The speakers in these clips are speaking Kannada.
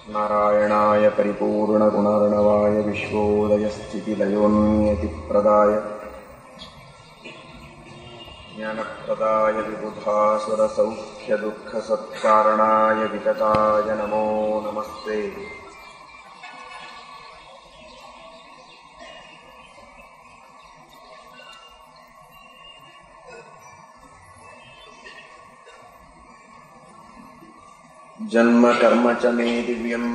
नारायणाय परिपूर्णगुणर्णवाय विश्वोदयस्थितिलयोन्यतिप्रदाय ज्ञानप्रदाय विबुधासुरसौख्यदुःखसत्कारणाय वितताय नमो नमस्ते जन्म कर्म च मे दिव्यम्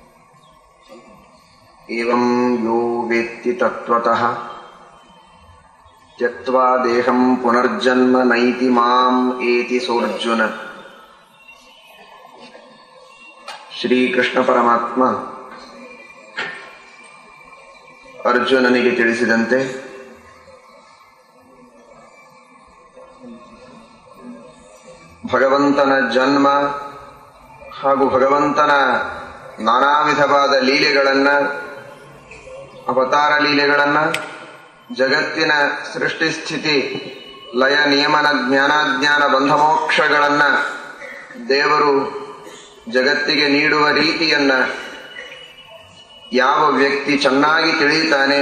एवं यो वेत्ति तत्त्वतः त्यक्त्वा देहं पुनर्जन्म नैति माम् एति सोऽर्जुन ಶ್ರೀಕೃಷ್ಣ ಪರಮಾತ್ಮ ಅರ್ಜುನನಿಗೆ ತಿಳಿಸಿದಂತೆ ಭಗವಂತನ ಜನ್ಮ ಹಾಗೂ ಭಗವಂತನ ನಾನಾ ವಿಧವಾದ ಲೀಲೆಗಳನ್ನ ಅವತಾರ ಲೀಲೆಗಳನ್ನ ಜಗತ್ತಿನ ಸೃಷ್ಟಿ ಸ್ಥಿತಿ ಲಯ ನಿಯಮನ ಜ್ಞಾನಾಜ್ಞಾನ ಬಂಧಮೋಕ್ಷಗಳನ್ನ ದೇವರು ಜಗತ್ತಿಗೆ ನೀಡುವ ರೀತಿಯನ್ನ ಯಾವ ವ್ಯಕ್ತಿ ಚೆನ್ನಾಗಿ ತಿಳಿಯುತ್ತಾನೆ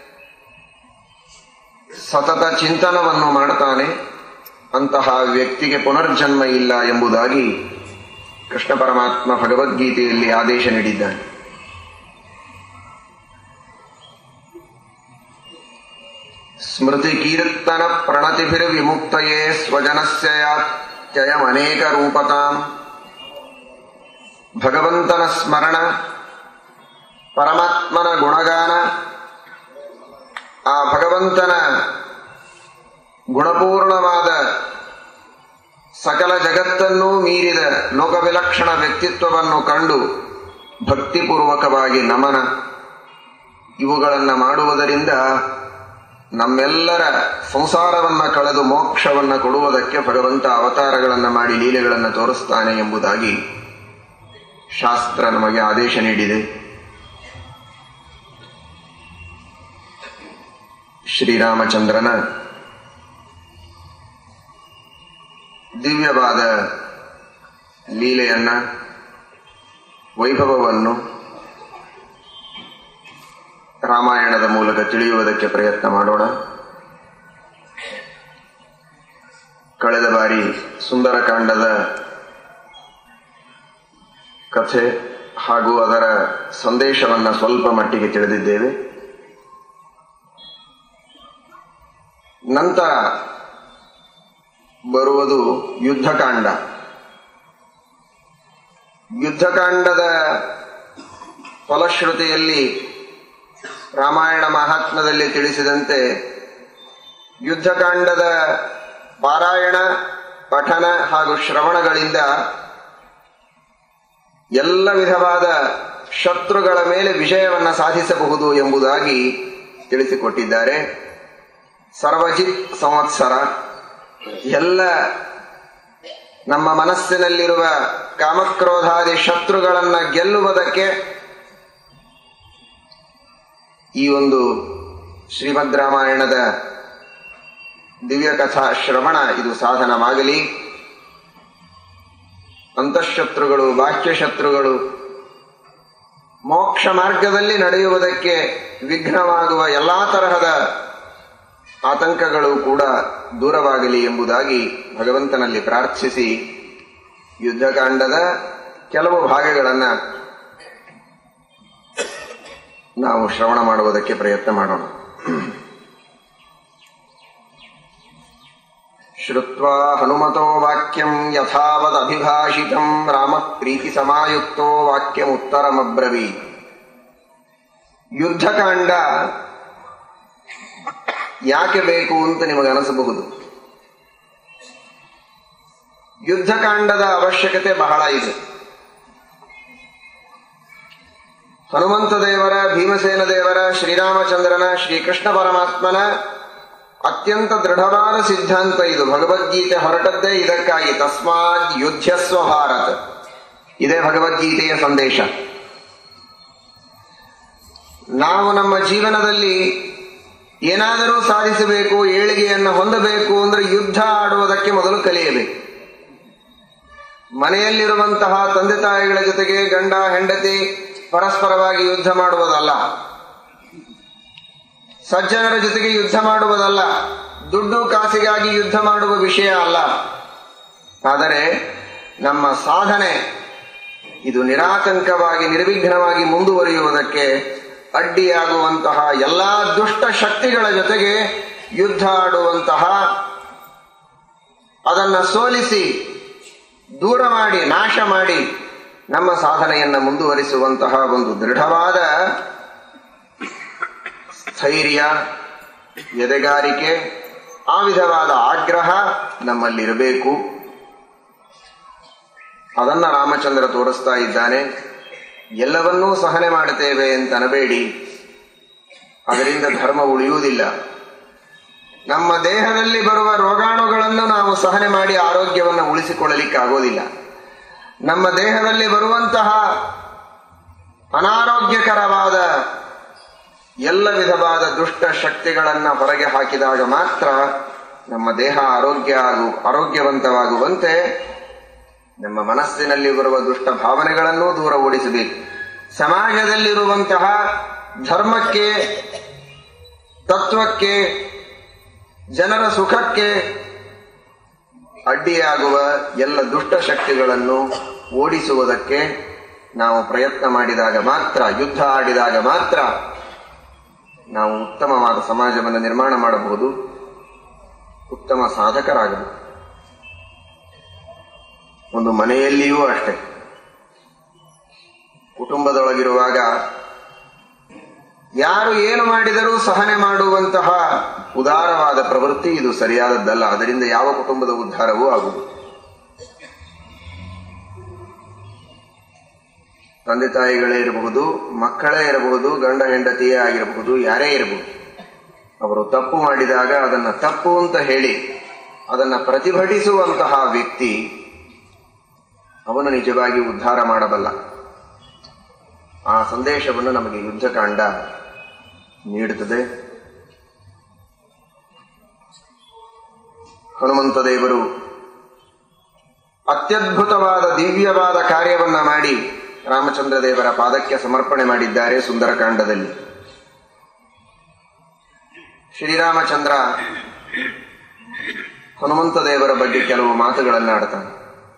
ಸತತ ಚಿಂತನವನ್ನು ಮಾಡುತ್ತಾನೆ ಅಂತಹ ವ್ಯಕ್ತಿಗೆ ಪುನರ್ಜನ್ಮ ಇಲ್ಲ ಎಂಬುದಾಗಿ ಕೃಷ್ಣ ಪರಮಾತ್ಮ ಭಗವದ್ಗೀತೆಯಲ್ಲಿ ಆದೇಶ ನೀಡಿದ್ದಾನೆ ಸ್ಮೃತಿ ಕೀರ್ತನ ಪ್ರಣತಿಭಿರ್ ವಿಮುಕ್ತಯೇ ಸ್ವಜನಸ್ಯಯಾತ್ಯಯಮನೇಕ ರೂಪತಾಂ ಭಗವಂತನ ಸ್ಮರಣ ಪರಮಾತ್ಮನ ಗುಣಗಾನ ಆ ಭಗವಂತನ ಗುಣಪೂರ್ಣವಾದ ಸಕಲ ಜಗತ್ತನ್ನೂ ಮೀರಿದ ಲೋಕವಿಲಕ್ಷಣ ವ್ಯಕ್ತಿತ್ವವನ್ನು ಕಂಡು ಭಕ್ತಿಪೂರ್ವಕವಾಗಿ ನಮನ ಇವುಗಳನ್ನು ಮಾಡುವುದರಿಂದ ನಮ್ಮೆಲ್ಲರ ಸಂಸಾರವನ್ನ ಕಳೆದು ಮೋಕ್ಷವನ್ನ ಕೊಡುವುದಕ್ಕೆ ಭಗವಂತ ಅವತಾರಗಳನ್ನು ಮಾಡಿ ಲೀಲೆಗಳನ್ನು ತೋರಿಸ್ತಾನೆ ಎಂಬುದಾಗಿ ಶಾಸ್ತ್ರ ನಮಗೆ ಆದೇಶ ನೀಡಿದೆ ಶ್ರೀರಾಮಚಂದ್ರನ ದಿವ್ಯವಾದ ಲೀಲೆಯನ್ನ ವೈಭವವನ್ನು ರಾಮಾಯಣದ ಮೂಲಕ ತಿಳಿಯುವುದಕ್ಕೆ ಪ್ರಯತ್ನ ಮಾಡೋಣ ಕಳೆದ ಬಾರಿ ಸುಂದರಕಾಂಡದ ಕಥೆ ಹಾಗೂ ಅದರ ಸಂದೇಶವನ್ನ ಸ್ವಲ್ಪ ಮಟ್ಟಿಗೆ ತಿಳಿದಿದ್ದೇವೆ ನಂತರ ಬರುವುದು ಯುದ್ಧಕಾಂಡ ಯುದ್ಧಕಾಂಡದ ಫಲಶ್ರುತಿಯಲ್ಲಿ ರಾಮಾಯಣ ಮಹಾತ್ಮದಲ್ಲಿ ತಿಳಿಸಿದಂತೆ ಯುದ್ಧಕಾಂಡದ ಪಾರಾಯಣ ಪಠನ ಹಾಗೂ ಶ್ರವಣಗಳಿಂದ ಎಲ್ಲ ವಿಧವಾದ ಶತ್ರುಗಳ ಮೇಲೆ ವಿಜಯವನ್ನ ಸಾಧಿಸಬಹುದು ಎಂಬುದಾಗಿ ತಿಳಿಸಿಕೊಟ್ಟಿದ್ದಾರೆ ಸರ್ವಜಿತ್ ಸಂವತ್ಸರ ಎಲ್ಲ ನಮ್ಮ ಮನಸ್ಸಿನಲ್ಲಿರುವ ಕಾಮಕ್ರೋಧಾದಿ ಶತ್ರುಗಳನ್ನ ಗೆಲ್ಲುವುದಕ್ಕೆ ಈ ಒಂದು ಶ್ರೀಮದ್ ರಾಮಾಯಣದ ದಿವ್ಯ ಕಥಾ ಶ್ರವಣ ಇದು ಸಾಧನವಾಗಲಿ ಅಂತಃಶತ್ರುಗಳು ಬಾಹ್ಯ ಶತ್ರುಗಳು ಮೋಕ್ಷ ಮಾರ್ಗದಲ್ಲಿ ನಡೆಯುವುದಕ್ಕೆ ವಿಘ್ನವಾಗುವ ಎಲ್ಲಾ ತರಹದ ಆತಂಕಗಳು ಕೂಡ ದೂರವಾಗಲಿ ಎಂಬುದಾಗಿ ಭಗವಂತನಲ್ಲಿ ಪ್ರಾರ್ಥಿಸಿ ಯುದ್ಧಕಾಂಡದ ಕೆಲವು ಭಾಗಗಳನ್ನ ನಾವು ಶ್ರವಣ ಮಾಡುವುದಕ್ಕೆ ಪ್ರಯತ್ನ ಮಾಡೋಣ ಶ್ರುತ್ವಾ ಹನುಮತೋ ವಾಕ್ಯಂ ಯಥಾವದಭಿಭಾಷಿತಂ ರಾಮ ಪ್ರೀತಿ ಸಮಾಯುಕ್ತೋ ವಾಕ್ಯಂ ಉತ್ತರಮಬ್ರವೀ ಯುದ್ಧಕಾಂಡ ಯಾಕೆ ಬೇಕು ಅಂತ ನಿಮಗನಿಸಬಹುದು ಯುದ್ಧಕಾಂಡದ ಅವಶ್ಯಕತೆ ಬಹಳ ಇದೆ ಹನುಮಂತ ದೇವರ ಭೀಮಸೇನ ದೇವರ ಶ್ರೀರಾಮಚಂದ್ರನ ಶ್ರೀಕೃಷ್ಣ ಪರಮಾತ್ಮನ ಅತ್ಯಂತ ದೃಢವಾದ ಸಿದ್ಧಾಂತ ಇದು ಭಗವದ್ಗೀತೆ ಹೊರಟದ್ದೇ ಇದಕ್ಕಾಗಿ ತಸ್ಮಾತ್ ಯುದ್ಧಸ್ವ ಭಾರತ್ ಇದೇ ಭಗವದ್ಗೀತೆಯ ಸಂದೇಶ ನಾವು ನಮ್ಮ ಜೀವನದಲ್ಲಿ ಏನಾದರೂ ಸಾಧಿಸಬೇಕು ಏಳಿಗೆಯನ್ನು ಹೊಂದಬೇಕು ಅಂದ್ರೆ ಯುದ್ಧ ಆಡುವುದಕ್ಕೆ ಮೊದಲು ಕಲಿಯಬೇಕು ಮನೆಯಲ್ಲಿರುವಂತಹ ತಂದೆ ತಾಯಿಗಳ ಜೊತೆಗೆ ಗಂಡ ಹೆಂಡತಿ ಪರಸ್ಪರವಾಗಿ ಯುದ್ಧ ಮಾಡುವುದಲ್ಲ ಸಜ್ಜನರ ಜೊತೆಗೆ ಯುದ್ಧ ಮಾಡುವುದಲ್ಲ ದುಡ್ಡು ಕಾಸಿಗಾಗಿ ಯುದ್ಧ ಮಾಡುವ ವಿಷಯ ಅಲ್ಲ ಆದರೆ ನಮ್ಮ ಸಾಧನೆ ಇದು ನಿರಾತಂಕವಾಗಿ ನಿರ್ವಿಘ್ನವಾಗಿ ಮುಂದುವರಿಯುವುದಕ್ಕೆ ಅಡ್ಡಿಯಾಗುವಂತಹ ಎಲ್ಲಾ ದುಷ್ಟ ಶಕ್ತಿಗಳ ಜೊತೆಗೆ ಯುದ್ಧ ಆಡುವಂತಹ ಅದನ್ನ ಸೋಲಿಸಿ ದೂರ ಮಾಡಿ ನಾಶ ಮಾಡಿ ನಮ್ಮ ಸಾಧನೆಯನ್ನ ಮುಂದುವರಿಸುವಂತಹ ಒಂದು ದೃಢವಾದ ಸ್ಥೈರ್ಯ ಎದೆಗಾರಿಕೆ ಆ ವಿಧವಾದ ಆಗ್ರಹ ನಮ್ಮಲ್ಲಿರಬೇಕು ಅದನ್ನ ರಾಮಚಂದ್ರ ತೋರಿಸ್ತಾ ಇದ್ದಾನೆ ಎಲ್ಲವನ್ನೂ ಸಹನೆ ಮಾಡುತ್ತೇವೆ ಅಂತ ಅನಬೇಡಿ ಅದರಿಂದ ಧರ್ಮ ಉಳಿಯುವುದಿಲ್ಲ ನಮ್ಮ ದೇಹದಲ್ಲಿ ಬರುವ ರೋಗಾಣುಗಳನ್ನು ನಾವು ಸಹನೆ ಮಾಡಿ ಆರೋಗ್ಯವನ್ನು ಉಳಿಸಿಕೊಳ್ಳಲಿಕ್ಕೆ ಆಗೋದಿಲ್ಲ ನಮ್ಮ ದೇಹದಲ್ಲಿ ಬರುವಂತಹ ಅನಾರೋಗ್ಯಕರವಾದ ಎಲ್ಲ ವಿಧವಾದ ದುಷ್ಟ ಶಕ್ತಿಗಳನ್ನ ಹೊರಗೆ ಹಾಕಿದಾಗ ಮಾತ್ರ ನಮ್ಮ ದೇಹ ಆರೋಗ್ಯ ಆಗು ಆರೋಗ್ಯವಂತವಾಗುವಂತೆ ನಮ್ಮ ಮನಸ್ಸಿನಲ್ಲಿ ಬರುವ ದುಷ್ಟ ಭಾವನೆಗಳನ್ನೂ ದೂರ ಓಡಿಸಬೇಕು ಸಮಾಜದಲ್ಲಿರುವಂತಹ ಧರ್ಮಕ್ಕೆ ತತ್ವಕ್ಕೆ ಜನರ ಸುಖಕ್ಕೆ ಅಡ್ಡಿಯಾಗುವ ಎಲ್ಲ ದುಷ್ಟ ಶಕ್ತಿಗಳನ್ನು ಓಡಿಸುವುದಕ್ಕೆ ನಾವು ಪ್ರಯತ್ನ ಮಾಡಿದಾಗ ಮಾತ್ರ ಯುದ್ಧ ಆಡಿದಾಗ ಮಾತ್ರ ನಾವು ಉತ್ತಮವಾದ ಸಮಾಜವನ್ನು ನಿರ್ಮಾಣ ಮಾಡಬಹುದು ಉತ್ತಮ ಸಾಧಕರಾಗಬಹುದು ಒಂದು ಮನೆಯಲ್ಲಿಯೂ ಅಷ್ಟೇ ಕುಟುಂಬದೊಳಗಿರುವಾಗ ಯಾರು ಏನು ಮಾಡಿದರೂ ಸಹನೆ ಮಾಡುವಂತಹ ಉದಾರವಾದ ಪ್ರವೃತ್ತಿ ಇದು ಸರಿಯಾದದ್ದಲ್ಲ ಅದರಿಂದ ಯಾವ ಕುಟುಂಬದ ಉದ್ಧಾರವೂ ಆಗುವುದು ತಂದೆ ತಾಯಿಗಳೇ ಇರಬಹುದು ಮಕ್ಕಳೇ ಇರಬಹುದು ಗಂಡ ಹೆಂಡತಿಯೇ ಆಗಿರಬಹುದು ಯಾರೇ ಇರಬಹುದು ಅವರು ತಪ್ಪು ಮಾಡಿದಾಗ ಅದನ್ನ ತಪ್ಪು ಅಂತ ಹೇಳಿ ಅದನ್ನ ಪ್ರತಿಭಟಿಸುವಂತಹ ವ್ಯಕ್ತಿ ಅವನು ನಿಜವಾಗಿ ಉದ್ಧಾರ ಮಾಡಬಲ್ಲ ಆ ಸಂದೇಶವನ್ನು ನಮಗೆ ಯುದ್ಧಕಾಂಡ ನೀಡುತ್ತದೆ ಹನುಮಂತ ದೇವರು ಅತ್ಯದ್ಭುತವಾದ ದಿವ್ಯವಾದ ಕಾರ್ಯವನ್ನ ಮಾಡಿ ರಾಮಚಂದ್ರ ದೇವರ ಪಾದಕ್ಕೆ ಸಮರ್ಪಣೆ ಮಾಡಿದ್ದಾರೆ ಸುಂದರಕಾಂಡದಲ್ಲಿ ಶ್ರೀರಾಮಚಂದ್ರ ಹನುಮಂತ ದೇವರ ಬಗ್ಗೆ ಕೆಲವು ಮಾತುಗಳನ್ನಾಡ್ತಾನೆ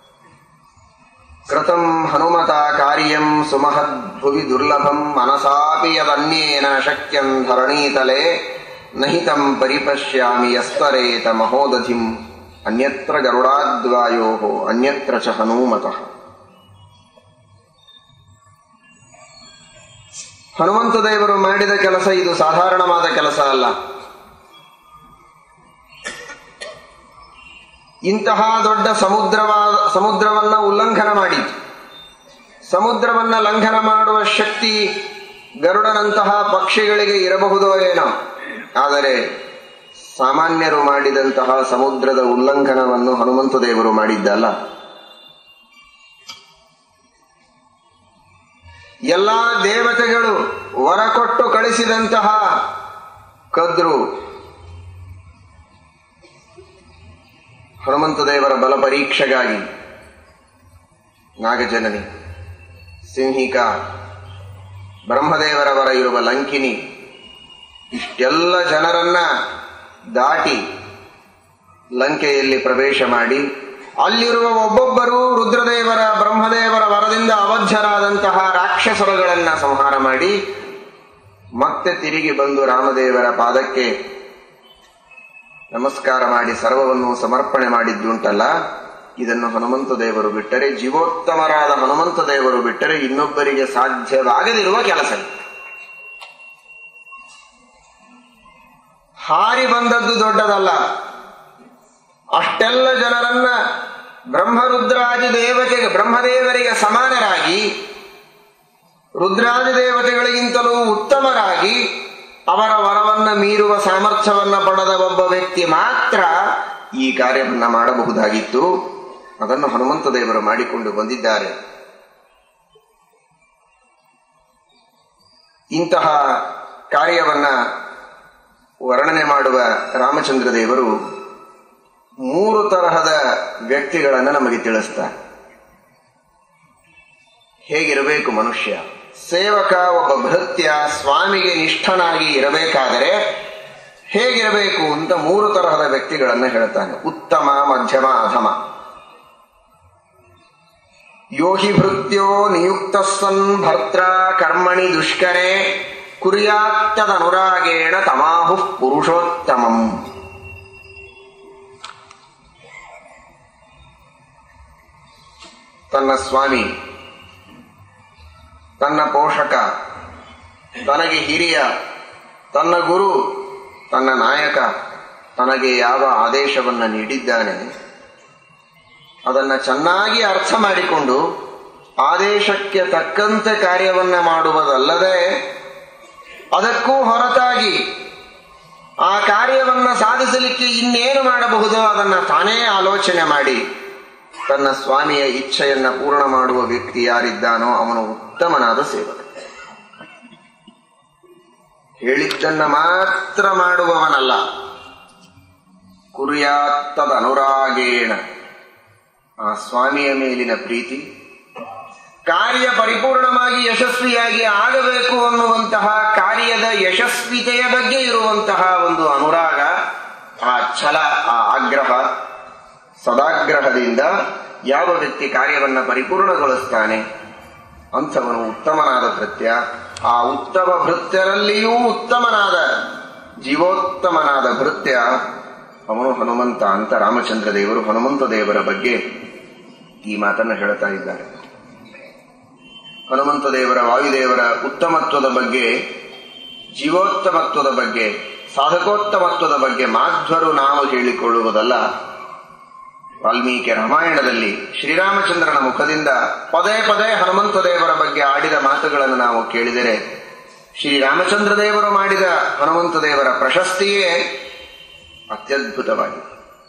ಕೃತಂ ಹನುಮತ ಕಾರ್ಯಂ ಸುಮಹದ್ಭುವಿ ದುರ್ಲಭಂ ಮನಸಾಪಿ ಯದನ್ಯೇನ ಶಕ್ಯಂ ಧರಣೀತಲೆ ನಹಿತಂ ಪರಿಪಶ್ಯಾಮಿ ಯಸ್ತರೇತ ಮಹೋದಧಿಂ ಅನ್ಯತ್ರ ಗರುಡಾದ್ವಾಯೋ ಅನ್ಯತ್ರ ಚ ಹನುಮತಃ ಹನುಮಂತ ದೇವರು ಮಾಡಿದ ಕೆಲಸ ಇದು ಸಾಧಾರಣವಾದ ಕೆಲಸ ಅಲ್ಲ ಇಂತಹ ದೊಡ್ಡ ಸಮುದ್ರವಾದ ಸಮುದ್ರವನ್ನ ಉಲ್ಲಂಘನ ಮಾಡಿತು ಸಮುದ್ರವನ್ನ ಲಂಘನ ಮಾಡುವ ಶಕ್ತಿ ಗರುಡನಂತಹ ಪಕ್ಷಿಗಳಿಗೆ ಇರಬಹುದೋ ಏನೋ ಆದರೆ ಸಾಮಾನ್ಯರು ಮಾಡಿದಂತಹ ಸಮುದ್ರದ ಉಲ್ಲಂಘನವನ್ನು ಹನುಮಂತ ದೇವರು ಮಾಡಿದ್ದಲ್ಲ ಎಲ್ಲಾ ದೇವತೆಗಳು ವರ ಕೊಟ್ಟು ಕಳಿಸಿದಂತಹ ಕದ್ರು ಹನುಮಂತ ದೇವರ ಬಲ ಪರೀಕ್ಷೆಗಾಗಿ ನಾಗಜನನಿ ಸಿಂಹಿಕ ಬ್ರಹ್ಮದೇವರ ವರ ಇರುವ ಲಂಕಿನಿ ಇಷ್ಟೆಲ್ಲ ಜನರನ್ನ ದಾಟಿ ಲಂಕೆಯಲ್ಲಿ ಪ್ರವೇಶ ಮಾಡಿ ಅಲ್ಲಿರುವ ಒಬ್ಬೊಬ್ಬರು ರುದ್ರದೇವರ ಬ್ರಹ್ಮದೇವರ ವರದಿಂದ ಅವಧ್ಯರಾದಂತಹ ರಾಕ್ಷಸರುಗಳನ್ನ ಸಂಹಾರ ಮಾಡಿ ಮತ್ತೆ ತಿರುಗಿ ಬಂದು ರಾಮದೇವರ ಪಾದಕ್ಕೆ ನಮಸ್ಕಾರ ಮಾಡಿ ಸರ್ವವನ್ನು ಸಮರ್ಪಣೆ ಮಾಡಿದ್ದುಂಟಲ್ಲ ಇದನ್ನು ಹನುಮಂತ ದೇವರು ಬಿಟ್ಟರೆ ಜೀವೋತ್ತಮರಾದ ಹನುಮಂತ ದೇವರು ಬಿಟ್ಟರೆ ಇನ್ನೊಬ್ಬರಿಗೆ ಸಾಧ್ಯವಾಗದಿರುವ ಕೆಲಸ ಇದು. ಹಾರಿ ಬಂದದ್ದು ದೊಡ್ಡದಲ್ಲ ಅಷ್ಟೆಲ್ಲ ಜನರನ್ನ ಬ್ರಹ್ಮರುದ್ರಾದಿ ದೇವತೆಗೆ ಬ್ರಹ್ಮದೇವರಿಗೆ ಸಮಾನರಾಗಿ ರುದ್ರಾದಿ ದೇವತೆಗಳಿಗಿಂತಲೂ ಉತ್ತಮರಾಗಿ ಅವರ ವರವನ್ನ ಮೀರುವ ಸಾಮರ್ಥ್ಯವನ್ನ ಪಡೆದ ಒಬ್ಬ ವ್ಯಕ್ತಿ ಮಾತ್ರ ಈ ಕಾರ್ಯವನ್ನ ಮಾಡಬಹುದಾಗಿತ್ತು ಅದನ್ನು ಹನುಮಂತ ದೇವರು ಮಾಡಿಕೊಂಡು ಬಂದಿದ್ದಾರೆ ಇಂತಹ ಕಾರ್ಯವನ್ನ ವರ್ಣನೆ ಮಾಡುವ ರಾಮಚಂದ್ರ ದೇವರು ಮೂರು ತರಹದ ವ್ಯಕ್ತಿಗಳನ್ನು ನಮಗೆ ತಿಳಿಸ್ತಾರೆ ಹೇಗಿರಬೇಕು ಮನುಷ್ಯ ಸೇವಕ ಒಬ್ಬ ಭೃತ್ಯ ಸ್ವಾಮಿಗೆ ನಿಷ್ಠನಾಗಿ ಇರಬೇಕಾದರೆ ಹೇಗಿರಬೇಕು ಅಂತ ಮೂರು ತರಹದ ವ್ಯಕ್ತಿಗಳನ್ನು ಹೇಳ್ತಾನೆ ಉತ್ತಮ ಮಧ್ಯಮ ಅಧಮ ಯೋ ಹಿ ಭೃತ್ಯೋ ನಿಯುಕ್ತ ಸನ್ ಭರ್ತ್ರ ಕರ್ಮಣಿ ದುಷ್ಕರೆ ಕುರ್ಯಾತ್ತದನುರಾಗೇಣ ತಮಾಹು ಪುರುಷೋತ್ತಮಂ ತನ್ನ ಸ್ವಾಮಿ ತನ್ನ ಪೋಷಕ ತನಗೆ ಹಿರಿಯ ತನ್ನ ಗುರು ತನ್ನ ನಾಯಕ ತನಗೆ ಯಾವ ಆದೇಶವನ್ನ ನೀಡಿದ್ದಾನೆ ಅದನ್ನ ಚೆನ್ನಾಗಿ ಅರ್ಥ ಮಾಡಿಕೊಂಡು ಆದೇಶಕ್ಕೆ ತಕ್ಕಂತೆ ಕಾರ್ಯವನ್ನ ಮಾಡುವುದಲ್ಲದೆ ಅದಕ್ಕೂ ಹೊರತಾಗಿ ಆ ಕಾರ್ಯವನ್ನ ಸಾಧಿಸಲಿಕ್ಕೆ ಇನ್ನೇನು ಮಾಡಬಹುದೋ ಅದನ್ನ ತಾನೇ ಆಲೋಚನೆ ಮಾಡಿ ತನ್ನ ಸ್ವಾಮಿಯ ಇಚ್ಛೆಯನ್ನ ಪೂರ್ಣ ಮಾಡುವ ವ್ಯಕ್ತಿ ಯಾರಿದ್ದಾನೋ ಅವನು ಉತ್ತಮನಾದ ಸೇವಕ ಹೇಳಿದ್ದನ್ನ ಮಾತ್ರ ಮಾಡುವವನಲ್ಲ ಕುರ್ಯಾತ್ತದ ಅನುರಾಗೇಣ ಆ ಸ್ವಾಮಿಯ ಮೇಲಿನ ಪ್ರೀತಿ ಕಾರ್ಯ ಪರಿಪೂರ್ಣವಾಗಿ ಯಶಸ್ವಿಯಾಗಿ ಆಗಬೇಕು ಅನ್ನುವಂತಹ ಕಾರ್ಯದ ಯಶಸ್ವಿತೆಯ ಬಗ್ಗೆ ಇರುವಂತಹ ಒಂದು ಅನುರಾಗ ಆ ಛಲ ಆ ಆಗ್ರಹ ಸದಾಗ್ರಹದಿಂದ ಯಾವ ವ್ಯಕ್ತಿ ಕಾರ್ಯವನ್ನ ಪರಿಪೂರ್ಣಗೊಳಿಸ್ತಾನೆ ಅಂಥವನು ಉತ್ತಮನಾದ ಭೃತ್ಯ ಆ ಉತ್ತಮ ಭೃತ್ಯರಲ್ಲಿಯೂ ಉತ್ತಮನಾದ ಜೀವೋತ್ತಮನಾದ ಭೃತ್ಯ ಅವನು ಹನುಮಂತ ಅಂತ ರಾಮಚಂದ್ರ ದೇವರು ಹನುಮಂತ ದೇವರ ಬಗ್ಗೆ ಈ ಮಾತನ್ನು ಹೇಳ್ತಾ ಇದ್ದಾರೆ ಹನುಮಂತ ದೇವರ ವಾಯುದೇವರ ಉತ್ತಮತ್ವದ ಬಗ್ಗೆ ಜೀವೋತ್ತಮತ್ವದ ಬಗ್ಗೆ ಸಾಧಕೋತ್ತಮತ್ವದ ಬಗ್ಗೆ ಮಾಧ್ವರು ನಾವು ಹೇಳಿಕೊಳ್ಳುವುದಲ್ಲ ವಾಲ್ಮೀಕಿ ರಾಮಾಯಣದಲ್ಲಿ ಶ್ರೀರಾಮಚಂದ್ರನ ಮುಖದಿಂದ ಪದೇ ಪದೇ ಹನುಮಂತ ದೇವರ ಬಗ್ಗೆ ಆಡಿದ ಮಾತುಗಳನ್ನು ನಾವು ಕೇಳಿದರೆ ಶ್ರೀರಾಮಚಂದ್ರ ದೇವರು ಮಾಡಿದ ಹನುಮಂತ ದೇವರ ಪ್ರಶಸ್ತಿಯೇ ಅತ್ಯದ್ಭುತವಾಗಿದೆ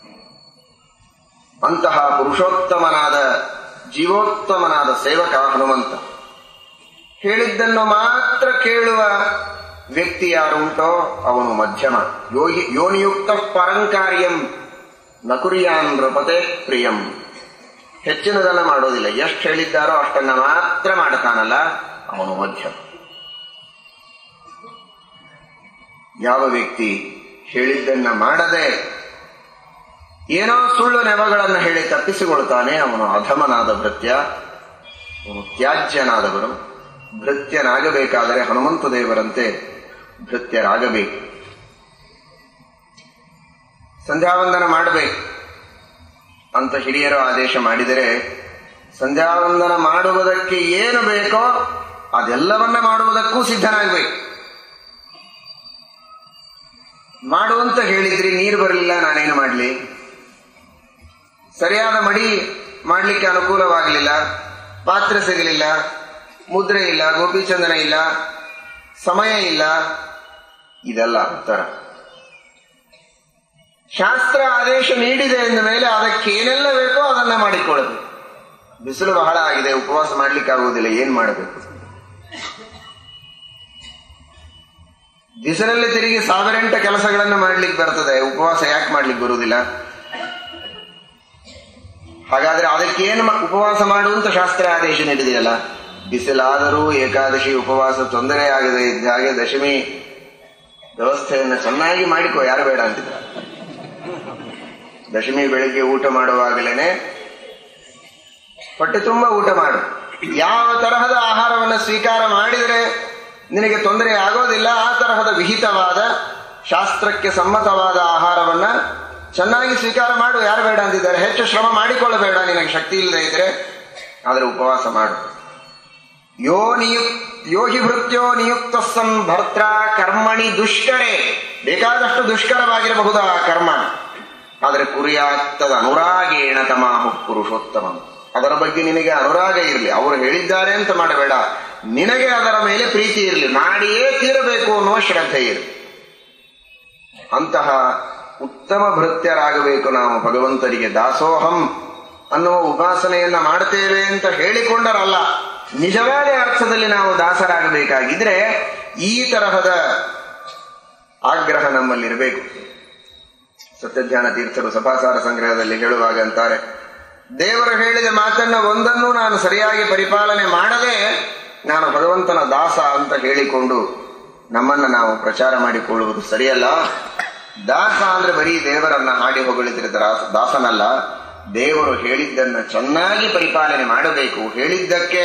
ಅಂತಹ ಪುರುಷೋತ್ತಮನಾದ ಜೀವೋತ್ತಮನಾದ ಸೇವಕ ಹನುಮಂತ ಹೇಳಿದ್ದನ್ನು ಮಾತ್ರ ಕೇಳುವ ವ್ಯಕ್ತಿ ಯಾರುಂಟೋ ಅವನು ಮಧ್ಯಮ ಯೋಗಿ ಯೋನಿಯುಕ್ತ ಪರಂಕಾರ್ಯಂ ನಕುರಿಯಾನ್ ನೃಪತೆ ಪ್ರಿಯಂ ಹೆಚ್ಚಿನದನ್ನ ಮಾಡೋದಿಲ್ಲ ಎಷ್ಟು ಹೇಳಿದ್ದಾರೋ ಅಷ್ಟನ್ನ ಮಾತ್ರ ಮಾಡ್ತಾನಲ್ಲ ಅವನು ಮಧ್ಯಮ ಯಾವ ವ್ಯಕ್ತಿ ಹೇಳಿದ್ದನ್ನ ಮಾಡದೆ ಏನೋ ಸುಳ್ಳು ನೆವಗಳನ್ನು ಹೇಳಿ ತಪ್ಪಿಸಿಕೊಳ್ತಾನೆ ಅವನು ಅಧಮನಾದ ಭೃತ್ಯ ಅವನು ತ್ಯಾಜ್ಯನಾದವನು ಭೃತ್ಯನಾಗಬೇಕಾದರೆ ಹನುಮಂತ ದೇವರಂತೆ ಭೃತ್ಯರಾಗಬೇಕು ಸಂಧ್ಯಾವಂದನ ಮಾಡಬೇಕು ಅಂತ ಹಿರಿಯರು ಆದೇಶ ಮಾಡಿದರೆ ಸಂಧ್ಯಾವಂದನ ಮಾಡುವುದಕ್ಕೆ ಏನು ಬೇಕೋ ಅದೆಲ್ಲವನ್ನ ಮಾಡುವುದಕ್ಕೂ ಸಿದ್ಧನಾಗಬೇಕು ಮಾಡುವಂತ ಹೇಳಿದ್ರಿ ನೀರು ಬರಲಿಲ್ಲ ನಾನೇನು ಮಾಡಲಿ ಸರಿಯಾದ ಮಡಿ ಮಾಡಲಿಕ್ಕೆ ಅನುಕೂಲವಾಗಲಿಲ್ಲ ಪಾತ್ರ ಸಿಗಲಿಲ್ಲ ಮುದ್ರೆ ಇಲ್ಲ ಗೋಪಿಚಂದನ ಇಲ್ಲ ಸಮಯ ಇಲ್ಲ ಇದೆಲ್ಲ ಉತ್ತರ ಶಾಸ್ತ್ರ ಆದೇಶ ನೀಡಿದೆ ಎಂದ ಮೇಲೆ ಅದಕ್ಕೆ ಏನೆಲ್ಲ ಬೇಕೋ ಅದನ್ನ ಮಾಡಿಕೊಳ್ಳಬೇಕು ಬಿಸಿಲು ಬಹಳ ಆಗಿದೆ ಉಪವಾಸ ಮಾಡ್ಲಿಕ್ಕಾಗುವುದಿಲ್ಲ ಏನ್ ಮಾಡಬೇಕು ಬಿಸಿಲಲ್ಲಿ ತಿರುಗಿ ಸಾವಿರೆಂಟ ಕೆಲಸಗಳನ್ನ ಮಾಡ್ಲಿಕ್ಕೆ ಬರ್ತದೆ ಉಪವಾಸ ಯಾಕೆ ಮಾಡ್ಲಿಕ್ಕೆ ಬರುವುದಿಲ್ಲ ಹಾಗಾದ್ರೆ ಅದಕ್ಕೇನು ಮ- ಉಪವಾಸ ಮಾಡುವಂತ ಶಾಸ್ತ್ರ ಆದೇಶ ನೀಡಿದೆಯಲ್ಲ ಬಿಸಿಲಾದರೂ ಏಕಾದಶಿ ಉಪವಾಸ ತೊಂದರೆ ಆಗದೆ ಇದ್ದ ಹಾಗೆ ದಶಮಿ ವ್ಯವಸ್ಥೆಯನ್ನು ಚೆನ್ನಾಗಿ ಮಾಡಿಕೋ ಯಾರು ಬೇಡ ಅಂತಿದ್ರ ದಶಮಿ ಬೆಳಿಗ್ಗೆ ಊಟ ಮಾಡುವಾಗಲೇನೆ ಹೊಟ್ಟೆ ತುಂಬ ಊಟ ಮಾಡು ಯಾವ ತರಹದ ಆಹಾರವನ್ನು ಸ್ವೀಕಾರ ಮಾಡಿದರೆ ನಿನಗೆ ತೊಂದರೆ ಆಗೋದಿಲ್ಲ ಆ ತರಹದ ವಿಹಿತವಾದ ಶಾಸ್ತ್ರಕ್ಕೆ ಸಮ್ಮತವಾದ ಆಹಾರವನ್ನ ಚೆನ್ನಾಗಿ ಸ್ವೀಕಾರ ಮಾಡು ಯಾರು ಬೇಡ ಅಂತಿದ್ದಾರೆ ಹೆಚ್ಚು ಶ್ರಮ ಮಾಡಿಕೊಳ್ಳಬೇಡ ನಿನಗೆ ಶಕ್ತಿ ಇಲ್ಲದೆ ಇದ್ರೆ ಆದರೆ ಉಪವಾಸ ಮಾಡು ಯೋ ನಿಯುಕ್ ಯೋ ಹಿ ಭೃತ್ಯೋ ನಿಯುಕ್ತ ಸನ್ ಭರ್ತ್ರ ಕರ್ಮಣಿ ದುಷ್ಕರೇ ಬೇಕಾದಷ್ಟು ದುಷ್ಕರವಾಗಿರಬಹುದು ಆ ಕರ್ಮ ಆದರೆ ಕುರಿಯಾತ್ತದ ಅನುರಾಗೇಣ ತಮಾಹು ಪುರುಷೋತ್ತಮ ಅದರ ಬಗ್ಗೆ ನಿನಗೆ ಅನುರಾಗ ಇರಲಿ ಅವರು ಹೇಳಿದ್ದಾರೆ ಅಂತ ಮಾಡಬೇಡ ನಿನಗೆ ಅದರ ಮೇಲೆ ಪ್ರೀತಿ ಇರಲಿ ಮಾಡಿಯೇ ತೀರಬೇಕು ಅನ್ನುವ ಶ್ರದ್ಧೆ ಇರಲಿ ಅಂತಹ ಉತ್ತಮ ಭೃತ್ಯರಾಗಬೇಕು ನಾವು ಭಗವಂತರಿಗೆ ದಾಸೋಹಂ ಅನ್ನುವ ಉಪಾಸನೆಯನ್ನ ಮಾಡ್ತೇವೆ ಅಂತ ಹೇಳಿಕೊಂಡರಲ್ಲ ನಿಜವಾದ ಅರ್ಥದಲ್ಲಿ ನಾವು ದಾಸರಾಗಬೇಕಾಗಿದ್ರೆ ಈ ತರಹದ ಆಗ್ರಹ ನಮ್ಮಲ್ಲಿರಬೇಕು ಸತ್ಯಧ್ಯಾನ ತೀರ್ಥರು ಸಭಾಸಾರ ಸಂಗ್ರಹದಲ್ಲಿ ಹೇಳುವಾಗ ಅಂತಾರೆ ದೇವರು ಹೇಳಿದ ಮಾತನ್ನ ಒಂದನ್ನು ನಾನು ಸರಿಯಾಗಿ ಪರಿಪಾಲನೆ ಮಾಡದೆ ನಾನು ಭಗವಂತನ ದಾಸ ಅಂತ ಹೇಳಿಕೊಂಡು ನಮ್ಮನ್ನ ನಾವು ಪ್ರಚಾರ ಮಾಡಿಕೊಳ್ಳುವುದು ಸರಿಯಲ್ಲ ದಾಸ ಅಂದ್ರೆ ಬರೀ ದೇವರನ್ನ ಹಾಡಿ ಹೊಗಳಿದ್ರೆ ದಾಸ ದಾಸನಲ್ಲ ದೇವರು ಹೇಳಿದ್ದನ್ನ ಚೆನ್ನಾಗಿ ಪರಿಪಾಲನೆ ಮಾಡಬೇಕು ಹೇಳಿದ್ದಕ್ಕೆ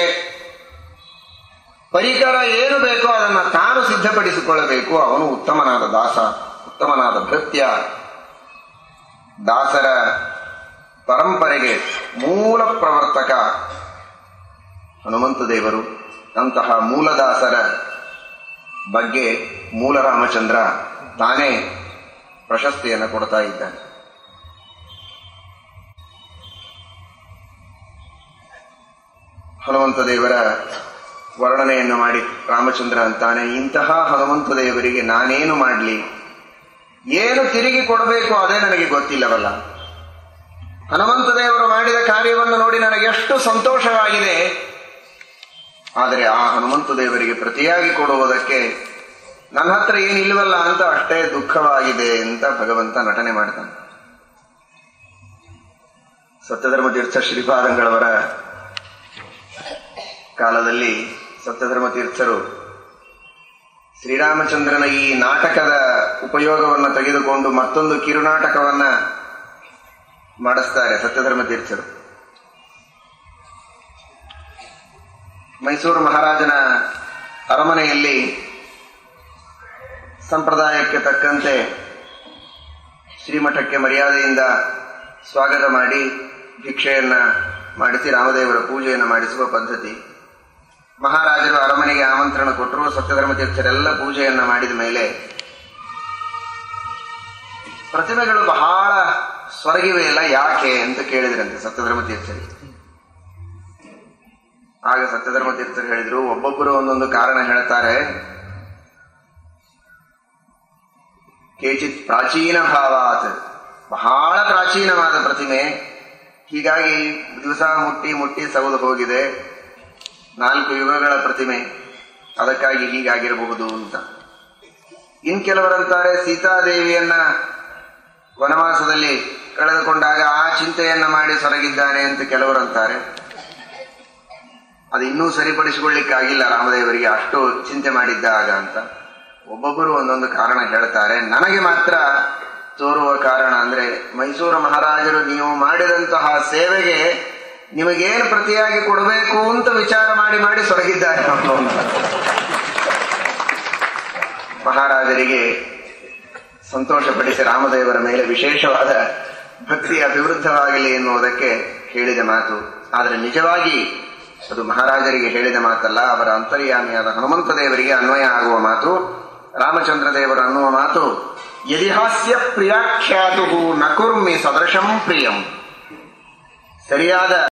ಪರಿಕರ ಏನು ಬೇಕೋ ಅದನ್ನ ತಾನು ಸಿದ್ಧಪಡಿಸಿಕೊಳ್ಳಬೇಕು ಅವನು ಉತ್ತಮನಾದ ದಾಸ ಉತ್ತಮನಾದ ಭೃತ್ಯ ದಾಸರ ಪರಂಪರೆಗೆ ಮೂಲ ಪ್ರವರ್ತಕ ಹನುಮಂತ ದೇವರು ಅಂತಹ ಮೂಲದಾಸರ ಬಗ್ಗೆ ಮೂಲ ರಾಮಚಂದ್ರ ತಾನೇ ಪ್ರಶಸ್ತಿಯನ್ನು ಕೊಡ್ತಾ ಇದ್ದಾನೆ ಹನುಮಂತ ದೇವರ ವರ್ಣನೆಯನ್ನು ಮಾಡಿ ರಾಮಚಂದ್ರ ಅಂತಾನೆ ಇಂತಹ ಹನುಮಂತ ದೇವರಿಗೆ ನಾನೇನು ಮಾಡಲಿ ಏನು ತಿರುಗಿ ಕೊಡಬೇಕು ಅದೇ ನನಗೆ ಗೊತ್ತಿಲ್ಲವಲ್ಲ ಹನುಮಂತ ದೇವರು ಮಾಡಿದ ಕಾರ್ಯವನ್ನು ನೋಡಿ ನನಗೆ ಎಷ್ಟು ಸಂತೋಷವಾಗಿದೆ ಆದರೆ ಆ ಹನುಮಂತ ದೇವರಿಗೆ ಪ್ರತಿಯಾಗಿ ಕೊಡುವುದಕ್ಕೆ ನನ್ನ ಹತ್ರ ಏನಿಲ್ವಲ್ಲ ಅಂತ ಅಷ್ಟೇ ದುಃಖವಾಗಿದೆ ಅಂತ ಭಗವಂತ ನಟನೆ ಮಾಡ್ತಾನೆ ಸತ್ಯಧರ್ಮ ತೀರ್ಥ ಶ್ರೀಪಾದಂಗಳವರ ಕಾಲದಲ್ಲಿ ಸತ್ಯಧರ್ಮ ತೀರ್ಥರು ಶ್ರೀರಾಮಚಂದ್ರನ ಈ ನಾಟಕದ ಉಪಯೋಗವನ್ನು ತೆಗೆದುಕೊಂಡು ಮತ್ತೊಂದು ಕಿರುನಾಟಕವನ್ನ ಮಾಡಿಸ್ತಾರೆ ಸತ್ಯಧರ್ಮ ತೀರ್ಥರು ಮೈಸೂರು ಮಹಾರಾಜನ ಅರಮನೆಯಲ್ಲಿ ಸಂಪ್ರದಾಯಕ್ಕೆ ತಕ್ಕಂತೆ ಶ್ರೀಮಠಕ್ಕೆ ಮರ್ಯಾದೆಯಿಂದ ಸ್ವಾಗತ ಮಾಡಿ ಭಿಕ್ಷೆಯನ್ನ ಮಾಡಿಸಿ ರಾಮದೇವರ ಪೂಜೆಯನ್ನು ಮಾಡಿಸುವ ಪದ್ಧತಿ ಮಹಾರಾಜರು ಅರಮನೆಗೆ ಆಮಂತ್ರಣ ಕೊಟ್ಟರು ಸತ್ಯಧರ್ಮ ತೀರ್ಥರೆಲ್ಲ ಪೂಜೆಯನ್ನ ಮಾಡಿದ ಮೇಲೆ ಪ್ರತಿಮೆಗಳು ಬಹಳ ಸ್ವರ್ಗಿವೆ ಇಲ್ಲ ಯಾಕೆ ಅಂತ ಕೇಳಿದ್ರಂತೆ ಸತ್ಯಧರ್ಮ ತೀರ್ಥರಿಗೆ ಆಗ ಸತ್ಯಧರ್ಮ ತೀರ್ಥರು ಹೇಳಿದ್ರು ಒಬ್ಬೊಬ್ಬರು ಒಂದೊಂದು ಕಾರಣ ಹೇಳ್ತಾರೆ ಕೇಚಿತ್ ಪ್ರಾಚೀನ ಭಾವಾತ್ ಬಹಳ ಪ್ರಾಚೀನವಾದ ಪ್ರತಿಮೆ ಹೀಗಾಗಿ ದಿವಸ ಮುಟ್ಟಿ ಮುಟ್ಟಿ ಸವದು ಹೋಗಿದೆ ನಾಲ್ಕು ಯುಗಗಳ ಪ್ರತಿಮೆ ಅದಕ್ಕಾಗಿ ಹೀಗಾಗಿರಬಹುದು ಅಂತ ಇನ್ ಕೆಲವರಂತಾರೆ ಸೀತಾದೇವಿಯನ್ನ ವನವಾಸದಲ್ಲಿ ಕಳೆದುಕೊಂಡಾಗ ಆ ಚಿಂತೆಯನ್ನ ಮಾಡಿ ಸೊರಗಿದ್ದಾನೆ ಅಂತ ಕೆಲವರಂತಾರೆ ಅದು ಇನ್ನೂ ಸರಿಪಡಿಸಿಕೊಳ್ಳಿಕ್ಕಾಗಿಲ್ಲ ರಾಮದೇವರಿಗೆ ಅಷ್ಟು ಚಿಂತೆ ಮಾಡಿದ್ದಾಗ ಅಂತ ಒಬ್ಬೊಬ್ಬರು ಒಂದೊಂದು ಕಾರಣ ಹೇಳ್ತಾರೆ ನನಗೆ ಮಾತ್ರ ತೋರುವ ಕಾರಣ ಅಂದ್ರೆ ಮೈಸೂರು ಮಹಾರಾಜರು ನೀವು ಮಾಡಿದಂತಹ ಸೇವೆಗೆ ನಿಮಗೇನು ಪ್ರತಿಯಾಗಿ ಕೊಡಬೇಕು ಅಂತ ವಿಚಾರ ಮಾಡಿ ಮಾಡಿ ಸೊರಗಿದ್ದಾರೆ ಅವರು ಅಂತ. ಮಹಾರಾಜರಿಗೆ ಸಂತೋಷಪಡಿಸಿ ರಾಮದೇವರ ಮೇಲೆ ವಿಶೇಷವಾದ ಭಕ್ತಿ ಅಭಿವೃದ್ಧವಾಗಲಿ ಎನ್ನುವುದಕ್ಕೆ ಹೇಳಿದ ಮಾತು ಆದರೆ ನಿಜವಾಗಿ ಅದು ಮಹಾರಾಜರಿಗೆ ಹೇಳಿದ ಮಾತಲ್ಲ ಅವರ ಅಂತರ್ಯಾಮಿಯಾದ ಹನುಮಂತ ದೇವರಿಗೆ ಅನ್ವಯ ಆಗುವ ಮಾತು ರಾಮಚಂದ್ರ ದೇವರು ಅನ್ನುವ ಮಾತು ಯದಿಹಾಸ್ಯ ಪ್ರಿಯಾಖ್ಯಾತು ನ ಕುರ್ಮಿ ಸದೃಶಂ ಪ್ರಿಯಂ ಸರಿಯಾದ